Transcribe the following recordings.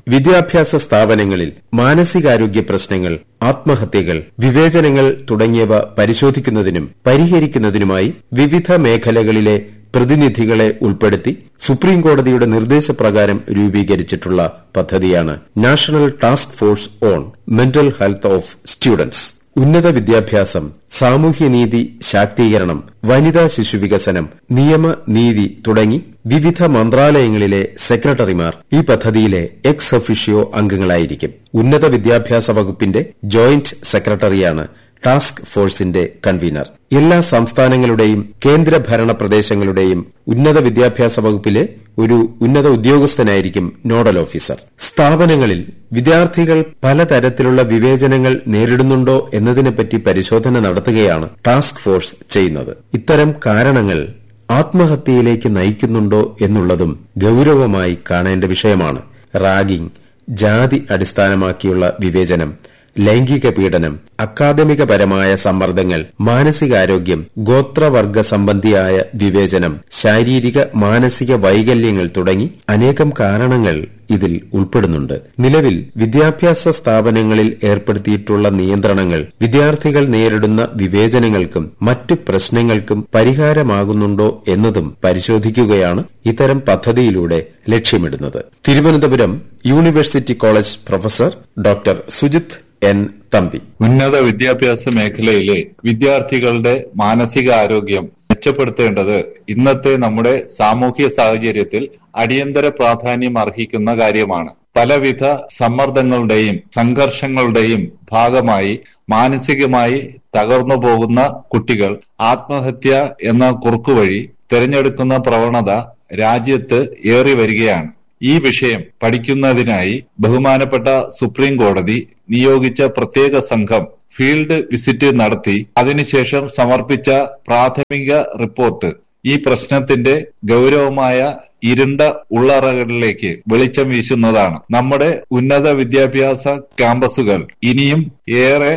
വിദ്യാഭ്യാസ സ്ഥാപനങ്ങളിൽ മാനസികാരോഗ്യ പ്രശ്നങ്ങൾ ആത്മഹത്യകൾ വിവേചനങ്ങൾ തുടങ്ങിയവ പരിശോധിക്കുന്നതിനും പരിഹരിക്കുന്നതിനുമായി വിവിധ മേഖലകളിലെ പ്രതിനിധികളെ ഉൾപ്പെടുത്തി സുപ്രീംകോടതിയുടെ നിർദ്ദേശപ്രകാരം രൂപീകരിച്ചിട്ടുള്ള പദ്ധതിയാണ് national task force on mental health of students ഉന്നത വിദ്യാഭ്യാസം സാമൂഹ്യനീതി ശാക്തീകരണം വനിതാ ശിശുവികസനം നിയമ നീതി തുടങ്ങി വിവിധ മന്ത്രാലയങ്ങളിലെ സെക്രട്ടറിമാർ ഈ പദ്ധതിയിലെ എക്സ് ഒഫീഷ്യോ അംഗങ്ങളായിരിക്കും ഉന്നത വിദ്യാഭ്യാസ വകുപ്പിന്റെ ജോയിന്റ് സെക്രട്ടറിയാണ് ടാസ്ക് ഫോഴ്സിന്റെ കൺവീനർ എല്ലാ സംസ്ഥാനങ്ങളുടെയും കേന്ദ്രഭരണ പ്രദേശങ്ങളുടെയും ഉന്നത വിദ്യാഭ്യാസ വകുപ്പിലെ ഒരു ഉന്നത ഉദ്യോഗസ്ഥനായിരിക്കും നോഡൽ ഓഫീസർ സ്ഥാപനങ്ങളിൽ വിദ്യാർത്ഥികൾ പലതരത്തിലുള്ള വിവേചനങ്ങൾ നേരിടുന്നുണ്ടോ എന്നതിനെപ്പറ്റി പരിശോധന നടത്തുകയാണ് ടാസ്ക് ഫോഴ്സ് ചെയ്യുന്നത് ഇത്തരം കാരണങ്ങൾ ആത്മഹത്യയിലേക്ക് നയിക്കുന്നുണ്ടോ എന്നുള്ളതും ഗൌരവമായി കാണേണ്ട വിഷയമാണ് റാഗിംഗ് ജാതി അടിസ്ഥാനമാക്കിയുള്ള വിവേചനം ലൈംഗിക പീഡനം അക്കാദമികപരമായ സമ്മർദ്ദങ്ങൾ മാനസികാരോഗ്യം ഗോത്രവർഗ സംബന്ധിയായ വിവേചനം ശാരീരിക മാനസിക വൈകല്യങ്ങൾ തുടങ്ങി അനേകം കാരണങ്ങൾ ഇതിൽ ഉൾപ്പെടുന്നുണ്ട് നിലവിൽ വിദ്യാഭ്യാസ സ്ഥാപനങ്ങളിൽ ഏർപ്പെടുത്തിയിട്ടുള്ള നിയന്ത്രണങ്ങൾ വിദ്യാർത്ഥികൾ നേരിടുന്ന വിവേചനങ്ങൾക്കും മറ്റ് പ്രശ്നങ്ങൾക്കും പരിഹാരമാകുന്നുണ്ടോ എന്നതും പരിശോധിക്കുകയാണ് ഇത്തരം പദ്ധതിയിലൂടെ ലക്ഷ്യമിടുന്നത് Thiruvananthapuram university college professor doctor Sujith N Thampi ഉന്നത വിദ്യാഭ്യാസ മേഖലയിലെ വിദ്യാർത്ഥികളുടെ മാനസിക ആരോഗ്യം മെച്ചപ്പെടുത്തേണ്ടത് ഇന്നത്തെ നമ്മുടെ സാമൂഹ്യ സാഹചര്യത്തിൽ അടിയന്തര പ്രാധാന്യം അർഹിക്കുന്ന കാര്യമാണ് പലവിധ സമ്മർദ്ദങ്ങളുടെയും സംഘർഷങ്ങളുടെയും ഭാഗമായി മാനസികമായി തകർന്നു പോകുന്ന കുട്ടികൾ ആത്മഹത്യ എന്ന കുറുക്കുവഴി തിരഞ്ഞെടുക്കുന്ന പ്രവണത രാജ്യത്ത് ഏറി വരികയാണ് ഈ വിഷയം പഠിക്കുന്നതിനായി ബഹുമാനപ്പെട്ട സുപ്രീം കോടതി നിയോഗിച്ച പ്രത്യേക സംഘം ഫീൽഡ് വിസിറ്റ് നടത്തി അതിനുശേഷം സമർപ്പിച്ച പ്രാഥമിക റിപ്പോർട്ട് ഈ പ്രശ്നത്തിന്റെ ഗൗരവമായ ഇരുണ്ട ഉള്ളറകളിലേക്ക് വെളിച്ചം വീശുന്നതാണ് നമ്മുടെ ഉന്നത വിദ്യാഭ്യാസ ക്യാമ്പസുകൾ ഇനിയും ഏറെ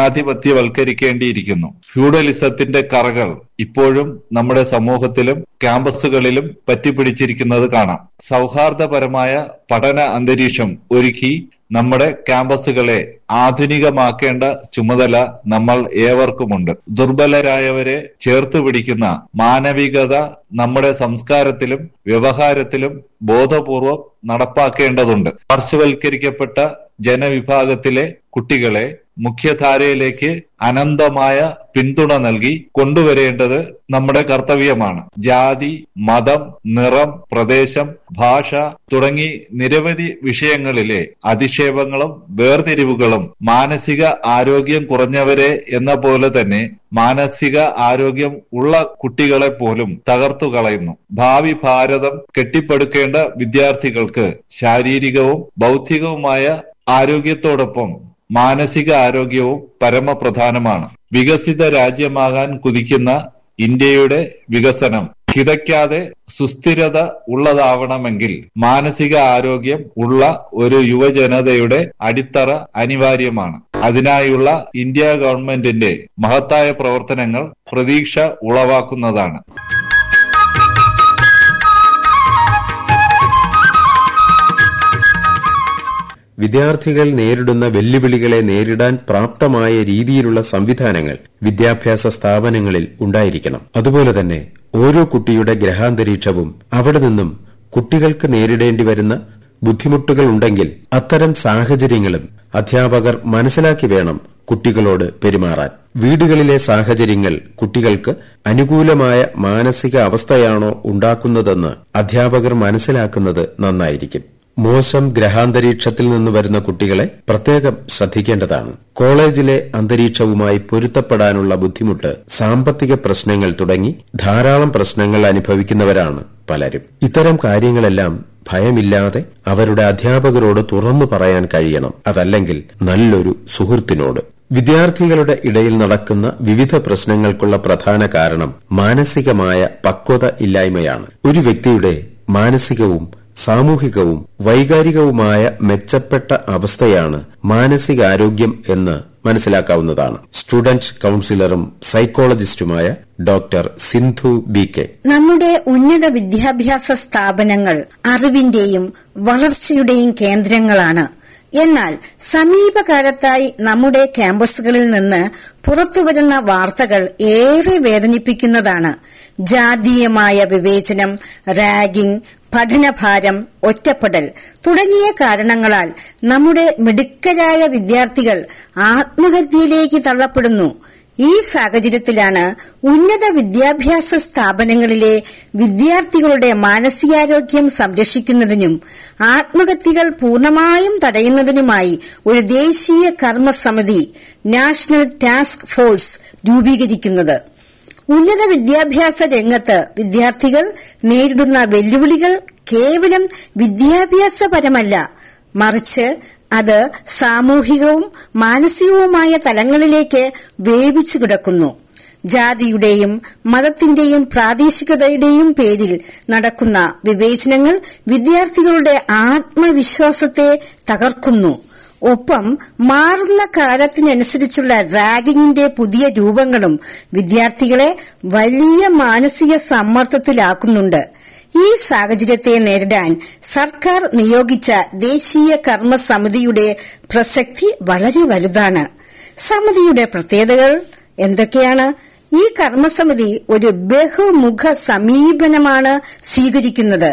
ജനാധിപത്യവൽക്കരിക്കേണ്ടിയിരിക്കുന്നു ഫ്യൂഡലിസത്തിന്റെ കറകൾ ഇപ്പോഴും നമ്മുടെ സമൂഹത്തിലും ക്യാമ്പസുകളിലും പറ്റിപ്പിടിച്ചിരിക്കുന്നത് കാണാം സൗഹാർദ്ദപരമായ പഠന അന്തരീക്ഷം ഒരുക്കി നമ്മുടെ ക്യാമ്പസുകളെ ആധുനികമാക്കേണ്ട ചുമതല നമ്മൾ ഏവർക്കുമുണ്ട് ദുർബലരായവരെ ചേർത്ത് പിടിക്കുന്ന മാനവികത നമ്മുടെ സംസ്കാരത്തിലും വ്യവഹാരത്തിലും ബോധപൂർവം നടപ്പാക്കേണ്ടതുണ്ട് പാർശ്വവൽക്കരിക്കപ്പെട്ട ജനവിഭാഗത്തിലെ കുട്ടികളെ മുഖ്യധാരയിലേക്ക് അനന്തമായ പിന്തുണ നൽകി കൊണ്ടുവരേണ്ടത് നമ്മുടെ കർത്തവ്യമാണ് ജാതി മതം നിറം പ്രദേശം ഭാഷ തുടങ്ങി നിരവധി വിഷയങ്ങളിലെ അധിക്ഷേപങ്ങളും വേർതിരിവുകളും മാനസിക ആരോഗ്യം കുറഞ്ഞവരെ എന്ന പോലെ തന്നെ മാനസിക ആരോഗ്യം ഉള്ള കുട്ടികളെ പോലും തകർത്തു കളയുന്നു ഭാവി ഭാരതം കെട്ടിപ്പടുക്കേണ്ട വിദ്യാർത്ഥികൾക്ക് ശാരീരികവും ബൗദ്ധികവുമായ ആരോഗ്യത്തോടൊപ്പം മാനസിക ആരോഗ്യവും പരമപ്രധാനമാണ് വികസിത രാജ്യമാകാൻ കുതിക്കുന്ന ഇന്ത്യയുടെ വികസനം കിതയ്ക്കാതെ സുസ്ഥിരത ഉള്ളതാവണമെങ്കിൽ മാനസിക ആരോഗ്യം ഉള്ള ഒരു യുവജനതയുടെ അടിത്തറ അനിവാര്യമാണ് അതിനായുള്ള ഇന്ത്യ ഗവൺമെന്റിന്റെ മഹത്തായ പ്രവർത്തനങ്ങൾ പ്രതീക്ഷ ഉളവാക്കുന്നതാണ് വിദ്യാർത്ഥികൾ നേരിടുന്ന വെല്ലുവിളികളെ നേരിടാൻ പ്രാപ്തമായ രീതിയിലുള്ള സംവിധാനങ്ങൾ വിദ്യാഭ്യാസ സ്ഥാപനങ്ങളിൽ ഉണ്ടായിരിക്കണം അതുപോലെ തന്നെ ഓരോ കുട്ടിയുടെ ഗ്രഹാന്തരീക്ഷവും അവിടെ നിന്നും കുട്ടികൾക്ക് നേരിടേണ്ടി വരുന്ന ബുദ്ധിമുട്ടുകൾ ഉണ്ടെങ്കിൽ അത്തരം സാഹചര്യങ്ങളും അധ്യാപകർ മനസ്സിലാക്കി വേണം കുട്ടികളോട് പെരുമാറാൻ വീടുകളിലെ സാഹചര്യങ്ങൾ കുട്ടികൾക്ക് അനുകൂലമായ മാനസിക അവസ്ഥയാണോ ഉണ്ടാക്കുന്നതെന്ന് അധ്യാപകർ മനസ്സിലാക്കുന്നത് നന്നായിരിക്കും മോശം ഗ്രഹാന്തരീക്ഷത്തിൽ നിന്ന് വരുന്ന കുട്ടികളെ പ്രത്യേകം ശ്രദ്ധിക്കേണ്ടതാണ് കോളേജിലെ അന്തരീക്ഷവുമായി പൊരുത്തപ്പെടാനുള്ള ബുദ്ധിമുട്ട് സാമ്പത്തിക പ്രശ്നങ്ങൾ തുടങ്ങി ധാരാളം പ്രശ്നങ്ങൾ അനുഭവിക്കുന്നവരാണ് പലരും ഇത്തരം കാര്യങ്ങളെല്ലാം ഭയമില്ലാതെ അവരുടെ അധ്യാപകരോട് തുറന്നു പറയാൻ കഴിയണം അതല്ലെങ്കിൽ നല്ലൊരു സുഹൃത്തിനോട് വിദ്യാർത്ഥികളുടെ ഇടയിൽ നടക്കുന്ന വിവിധ പ്രശ്നങ്ങൾക്കുള്ള പ്രധാന കാരണം മാനസികമായ പക്വത ഇല്ലായ്മയാണ് ഒരു വ്യക്തിയുടെ മാനസികവും സാമൂഹികവും വൈകാരികവുമായ മെച്ചപ്പെട്ട അവസ്ഥയാണ് മാനസികാരോഗ്യം എന്ന് മനസ്സിലാക്കാവുന്നതാണ് സ്റ്റുഡന്റ് കൌൺസിലറും സൈക്കോളജിസ്റ്റുമായ ഡോക്ടർ സിന്ധു ബി കെ നമ്മുടെ ഉന്നത വിദ്യാഭ്യാസ സ്ഥാപനങ്ങൾ അറിവിന്റെയും വളർച്ചയുടെയും കേന്ദ്രങ്ങളാണ് എന്നാൽ സമീപകാലത്തായി നമ്മുടെ ക്യാമ്പസുകളിൽ നിന്ന് പുറത്തുവരുന്ന വാർത്തകൾ ഏറെ വേദനിപ്പിക്കുന്നതാണ് ജാതീയമായ വിവേചനം റാഗിംഗ് പഠനഭാരം ഒറ്റപ്പെടൽ തുടങ്ങിയ കാരണങ്ങളാൽ നമ്മുടെ മിടുക്കരായ വിദ്യാർത്ഥികൾ ആത്മഹത്യയിലേക്ക് തള്ളപ്പെടുന്നു ഈ സാഹചര്യത്തിലാണ് ഉന്നത വിദ്യാഭ്യാസ സ്ഥാപനങ്ങളിലെ വിദ്യാർത്ഥികളുടെ മാനസികാരോഗ്യം സംരക്ഷിക്കുന്നതിനും ആത്മഹത്യകൾ പൂർണ്ണമായും തടയുന്നതിനുമായി ഒരു ദേശീയ കർമ്മസമിതി നാഷണൽ ടാസ്ക് ഫോഴ്സ് രൂപീകരിക്കുന്നത് ഉന്നത വിദ്യാഭ്യാസ രംഗത്ത് വിദ്യാർത്ഥികൾ നേരിടുന്ന വെല്ലുവിളികൾ കേവലം വിദ്യാഭ്യാസപരമല്ല മറിച്ച് അത് സാമൂഹികവും മാനസികവുമായ തലങ്ങളിലേക്ക് വേവിച്ചു കിടക്കുന്നു ജാതിയുടെയും മതത്തിന്റെയും പ്രാദേശികതയുടെയും പേരിൽ നടക്കുന്ന വിവേചനങ്ങൾ വിദ്യാർത്ഥികളുടെ ആത്മവിശ്വാസത്തെ തകർക്കുന്നു ഒപ്പം മാറുന്ന കാലത്തിനനുസരിച്ചുള്ള റാഗിങ്ങിന്റെ പുതിയ രൂപങ്ങളും വിദ്യാർത്ഥികളെ വലിയ മാനസിക സമ്മർദ്ദത്തിലാക്കുന്നുണ്ട് ഈ സാഹചര്യത്തെ നേരിടാൻ സർക്കാർ നിയോഗിച്ച ദേശീയ കർമ്മസമിതിയുടെ പ്രസക്തി വളരെ വലുതാണ് സമിതിയുടെ പ്രത്യേകതകൾ എന്തൊക്കെയാണ് ഈ കർമ്മസമിതി ഒരു ബഹുമുഖ സമീപനമാണ് സ്വീകരിക്കുന്നത്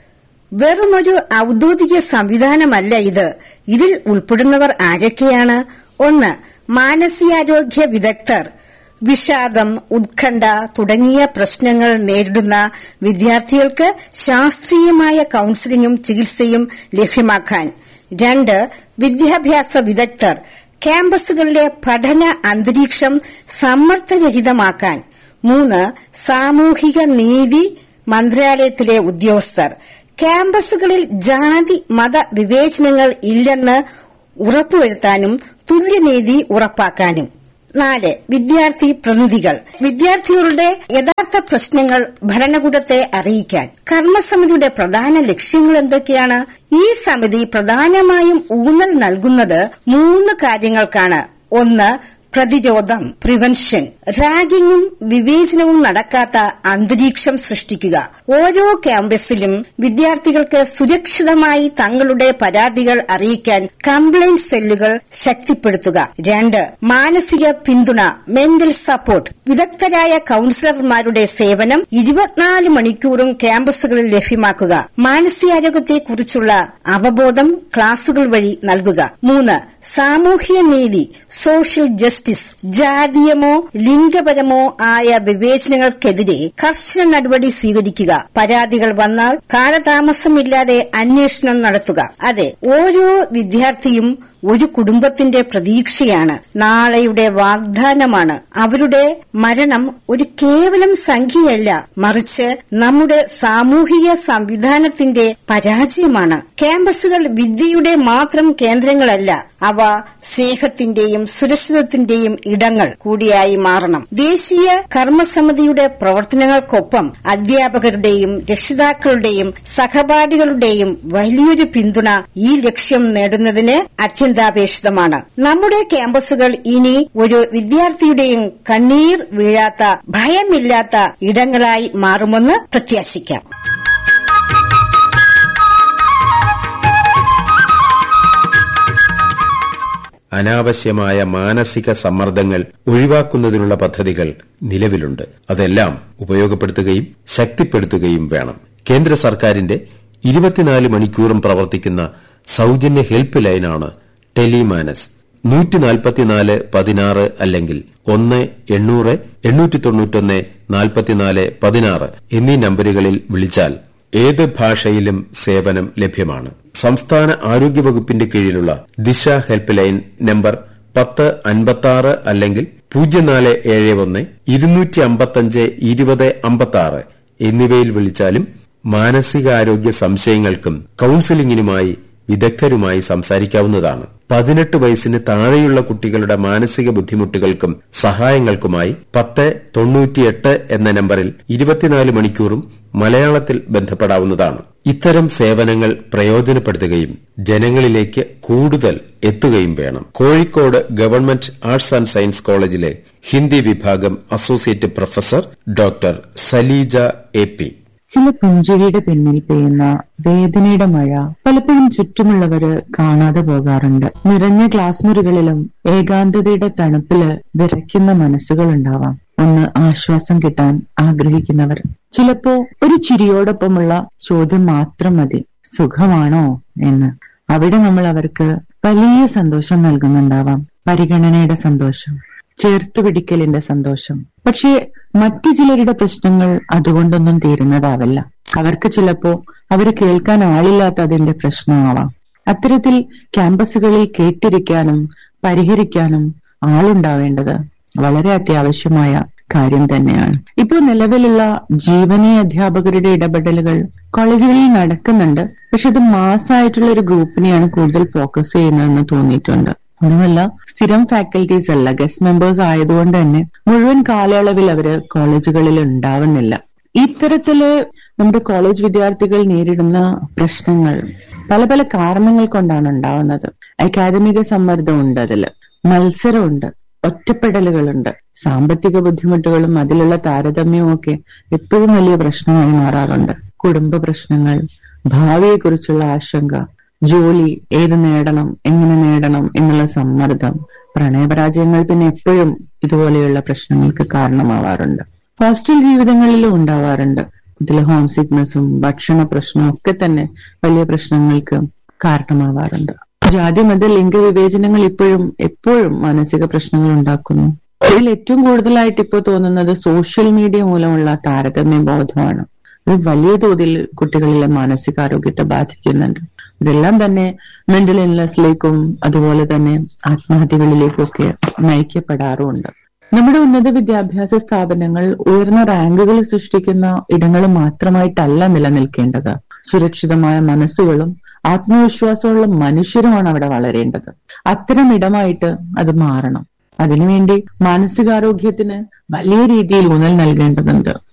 വെറുമൊരു ഔദ്യോഗിക സംവിധാനമല്ല ഇത് ഇതിൽ ഉൾപ്പെടുന്നവർ ആരൊക്കെയാണ് ഒന്ന് മാനസികാരോഗ്യ വിദഗ്ധർ വിഷാദം ഉത്കണ്ഠ തുടങ്ങിയ പ്രശ്നങ്ങൾ നേരിടുന്ന വിദ്യാർത്ഥികൾക്ക് ശാസ്ത്രീയമായ കൌൺസിലിംഗും ചികിത്സയും ലഭ്യമാക്കാൻ രണ്ട് വിദ്യാഭ്യാസ വിദഗ്ധർ ക്യാമ്പസുകളിലെ പഠന അന്തരീക്ഷം സമ്മർദ്ദരഹിതമാക്കാൻ മൂന്ന് സാമൂഹിക നീതി മന്ത്രാലയത്തിലെ ഉദ്യോഗസ്ഥർ ക്യാമ്പസുകളിൽ ജാതി മത വിവേചനങ്ങൾ ഇല്ലെന്ന് ഉറപ്പുവരുത്താനും തുല്യനീതി ഉറപ്പാക്കാനും നാല് വിദ്യാർത്ഥി പ്രതിനിധികൾ വിദ്യാർത്ഥികളുടെ യഥാർത്ഥ പ്രശ്നങ്ങൾ ഭരണകൂടത്തെ അറിയിക്കാൻ കർമ്മസമിതിയുടെ പ്രധാന ലക്ഷ്യങ്ങൾ എന്തൊക്കെയാണ് ഈ സമിതി പ്രധാനമായും ഊന്നൽ നൽകുന്നത് മൂന്ന് കാര്യങ്ങൾക്കാണ് ഒന്ന് പ്രതിരോധം പ്രിവെൻഷൻ റാഗിങ്ങും വിവേചനവും നടക്കാത്ത അന്തരീക്ഷം സൃഷ്ടിക്കുക ഓരോ ക്യാമ്പസിലും വിദ്യാർത്ഥികൾക്ക് സുരക്ഷിതമായി തങ്ങളുടെ പരാതികൾ അറിയിക്കാൻ കംപ്ലൈന്റ് സെല്ലുകൾ ശക്തിപ്പെടുത്തുക രണ്ട് മാനസിക പിന്തുണ മെന്റൽ സപ്പോർട്ട് വിദഗ്ധരായ കൌൺസിലർമാരുടെ സേവനം ഇരുപത്തിനാല് മണിക്കൂറും ക്യാമ്പസുകളിൽ ലഭ്യമാക്കുക മാനസികാരോഗ്യത്തെക്കുറിച്ചുള്ള അവബോധം ക്ലാസുകൾ വഴി നൽകുക മൂന്ന് സാമൂഹ്യ നീതി സോഷ്യൽ ജസ്റ്റിസ് ജാതീയമോ ലിംഗപരമോ ആയ വിവേചനങ്ങൾക്കെതിരെ കർശന നടപടി സ്വീകരിക്കുക പരാതികൾ വന്നാൽ കാലതാമസമില്ലാതെ അന്വേഷണം നടത്തുക അതെ ഓരോ വിദ്യാർത്ഥിയും ഒരു കുടുംബത്തിന്റെ പ്രതീക്ഷയാണ് നാളെയുടെ വാഗ്ദാനമാണ് അവരുടെ മരണം ഒരു കേവലം സംഖ്യയല്ല മറിച്ച് നമ്മുടെ സാമൂഹിക സംവിധാനത്തിന്റെ പരാജയമാണ് ക്യാമ്പസുകൾ വിദ്യയുടെ മാത്രം കേന്ദ്രങ്ങളല്ല അവ സ്നേഹത്തിന്റെയും സുരക്ഷിതത്തിന്റെയും ഇടങ്ങൾ കൂടിയായി മാറണം ദേശീയ കർമ്മസമിതിയുടെ പ്രവർത്തനങ്ങൾക്കൊപ്പം അധ്യാപകരുടെയും രക്ഷിതാക്കളുടെയും സഹപാഠികളുടെയും വലിയൊരു പിന്തുണ ഈ ലക്ഷ്യം നേടുന്നതിന് അത്യന്താപേക്ഷിതമാണ് നമ്മുടെ ക്യാമ്പസുകൾ ഇനി ഒരു വിദ്യാർത്ഥിയുടെയും കണ്ണീർ വീഴാത്ത ഭയമില്ലാത്ത ഇടങ്ങളായി മാറുമെന്ന് പ്രത്യാശിക്കാം അനാവശ്യമായ മാനസിക സമ്മർദ്ദങ്ങൾ ഒഴിവാക്കുന്നതിനുള്ള പദ്ധതികൾ നിലവിലുണ്ട് അതെല്ലാം ഉപയോഗപ്പെടുത്തുകയും ശക്തിപ്പെടുത്തുകയും വേണം കേന്ദ്ര സർക്കാരിന്റെ ഇരുപത്തിനാല് മണിക്കൂറും പ്രവർത്തിക്കുന്ന സൌജന്യ ഹെൽപ്പ് ലൈനാണ് ടെലിമാനസ് നൂറ്റിനാൽപ്പത്തിനാല് പതിനാറ് അല്ലെങ്കിൽ ഒന്ന് എണ്ണൂറ് എണ്ണൂറ്റി തൊണ്ണൂറ്റൊന്ന് നാൽപ്പത്തിനാല് പതിനാറ് എന്നീ നമ്പരുകളിൽ വിളിച്ചാൽ ഏത് ഭാഷയിലും സേവനം ലഭ്യമാണ് സംസ്ഥാന ആരോഗ്യവകുപ്പിന്റെ കീഴിലുള്ള ദിശ ഹെൽപ്പ് ലൈൻ നമ്പർ പത്ത് അൻപത്തി അല്ലെങ്കിൽ പൂജ്യം നാല് ഏഴ് ഒന്ന് ഇരുന്നൂറ്റി അമ്പത്തഞ്ച് ഇരുപത് അമ്പത്തി ആറ് എന്നിവയിൽ വിളിച്ചാലും മാനസികാരോഗ്യ സംശയങ്ങൾക്കും കൌൺസിലിംഗിനുമായി വിദഗ്ധരുമായി സംസാരിക്കാവുന്നതാണ് പതിനെട്ട് വയസ്സിന് താഴെയുള്ള കുട്ടികളുടെ മാനസിക ബുദ്ധിമുട്ടുകൾക്കും സഹായങ്ങൾക്കുമായി പത്ത് തൊണ്ണൂറ്റിയെട്ട് എന്ന നമ്പറിൽ ഇരുപത്തിനാല് മണിക്കൂറും മലയാളത്തിൽ ബന്ധപ്പെടാവുന്നതാണ് ഇത്തരം സേവനങ്ങൾ പ്രയോജനപ്പെടുത്തുകയും ജനങ്ങളിലേക്ക് കൂടുതൽ എത്തുകയും വേണം Kozhikode government arts and science കോളേജിലെ ഹിന്ദി വിഭാഗം associate professor doctor Saleeja A P ചില പുഞ്ചിരിയുടെ പിന്നിൽ പെയ്യുന്ന വേദനയുടെ മഴ പലപ്പോഴും ചുറ്റുമുള്ളവര് കാണാതെ പോകാറുണ്ട് നിറഞ്ഞ ക്ലാസ് മുറികളിലും ഏകാന്തതയുടെ തണുപ്പില് വിറയ്ക്കുന്ന മനസ്സുകളുണ്ടാവാം ഒന്ന് ആശ്വാസം കിട്ടാൻ ആഗ്രഹിക്കുന്നവർ ചിലപ്പോ ഒരു ചിരിയോടൊപ്പമുള്ള ചോദ്യം മാത്രം മതി സുഖമാണോ എന്ന് അവിടെ നമ്മൾ അവർക്ക് വലിയ സന്തോഷം നൽകുന്നുണ്ടാവാം പരിഗണനയുടെ സന്തോഷം ചേർത്ത് പിടിക്കലിന്റെ സന്തോഷം പക്ഷേ മറ്റു ചിലരുടെ പ്രശ്നങ്ങൾ അതുകൊണ്ടൊന്നും തീരുന്നതാവില്ല അവർക്ക് ചിലപ്പോ അവർ കേൾക്കാൻ ആളില്ലാത്തതിന്റെ പ്രശ്നമാവാം അത്തരത്തിൽ ക്യാമ്പസുകളിൽ കേട്ടിരിക്കാനും പരിഹരിക്കാനും ആളുണ്ടാവേണ്ടത് വളരെ അത്യാവശ്യമായ കാര്യം തന്നെയാണ് ഇപ്പോൾ നിലവിലുള്ള ജീവനീ അധ്യാപകരുടെ ഇടപെടലുകൾ കോളേജുകളിൽ നടക്കുന്നുണ്ട് പക്ഷെ അത് മാസമായിട്ടുള്ള ഒരു ഗ്രൂപ്പിനെയാണ് കൂടുതൽ ഫോക്കസ് ചെയ്യുന്നതെന്ന് തോന്നിയിട്ടുണ്ട് അതുമല്ല സ്ഥിരം ഫാക്കൽറ്റീസ് അല്ല ഗസ്റ്റ് മെമ്പേഴ്സ് ആയതുകൊണ്ട് തന്നെ മുഴുവൻ കാലയളവിൽ അവര് കോളേജുകളിൽ ഉണ്ടാവുന്നില്ല ഇത്തരത്തില് നമ്മുടെ കോളേജ് വിദ്യാർത്ഥികൾ നേരിടുന്ന പ്രശ്നങ്ങൾ പല പല കാരണങ്ങൾ കൊണ്ടാണ് ഉണ്ടാവുന്നത് അക്കാദമിക സമ്മർദ്ദമുണ്ട് അതില് മത്സരമുണ്ട് ഒറ്റപ്പെടലുകളുണ്ട് സാമ്പത്തിക ബുദ്ധിമുട്ടുകളും അതിലുള്ള താരതമ്യവും ഒക്കെ എപ്പോഴും വലിയ പ്രശ്നമായി മാറാറുണ്ട് കുടുംബ പ്രശ്നങ്ങൾ ഭാവിയെക്കുറിച്ചുള്ള ആശങ്ക ജോലി ഏത് നേടണം എങ്ങനെ നേടണം എന്നുള്ള സമ്മർദ്ദം പ്രണയപരാജയങ്ങൾ പിന്നെ എപ്പോഴും ഇതുപോലെയുള്ള പ്രശ്നങ്ങൾക്ക് കാരണമാവാറുണ്ട് ഹോസ്റ്റൽ ജീവിതങ്ങളിലും ഉണ്ടാവാറുണ്ട് ഇതിൽ ഹോം സിക്നസും ഭക്ഷണ പ്രശ്നവും ഒക്കെ തന്നെ വലിയ പ്രശ്നങ്ങൾക്ക് കാരണമാവാറുണ്ട് ജാതി മത ലിംഗ വിവേചനങ്ങൾ ഇപ്പോഴും എപ്പോഴും മാനസിക പ്രശ്നങ്ങൾ ഉണ്ടാക്കുന്നു ഇതിൽ ഏറ്റവും കൂടുതലായിട്ട് ഇപ്പോൾ തോന്നുന്നത് സോഷ്യൽ മീഡിയ മൂലമുള്ള താരതമ്യ ബോധമാണ് ഇത് വലിയ തോതിൽ കുട്ടികളിലെ മാനസികാരോഗ്യത്തെ ബാധിക്കുന്നുണ്ട് ഇതെല്ലാം തന്നെ മെന്റൽ ഇൽനെസ്സിലേക്കും അതുപോലെ തന്നെ ആത്മഹത്യകളിലേക്കൊക്കെ നയിക്കപ്പെടാറുമുണ്ട് നമ്മുടെ ഉന്നത വിദ്യാഭ്യാസ സ്ഥാപനങ്ങൾ ഉയർന്ന റാങ്കുകൾ സൃഷ്ടിക്കുന്ന ഇടങ്ങൾ മാത്രമായിട്ടല്ല നിലനിൽക്കേണ്ടത് സുരക്ഷിതമായ മനസ്സുകളും ആത്മവിശ്വാസമുള്ള മനുഷ്യരുമാണ് അവിടെ വളരേണ്ടത് അത്തരം ഇടമായിട്ട് അത് മാറണം അതിനുവേണ്ടി മാനസികാരോഗ്യത്തിന് വലിയ രീതിയിൽ ഊന്നൽ നൽകേണ്ടതുണ്ട്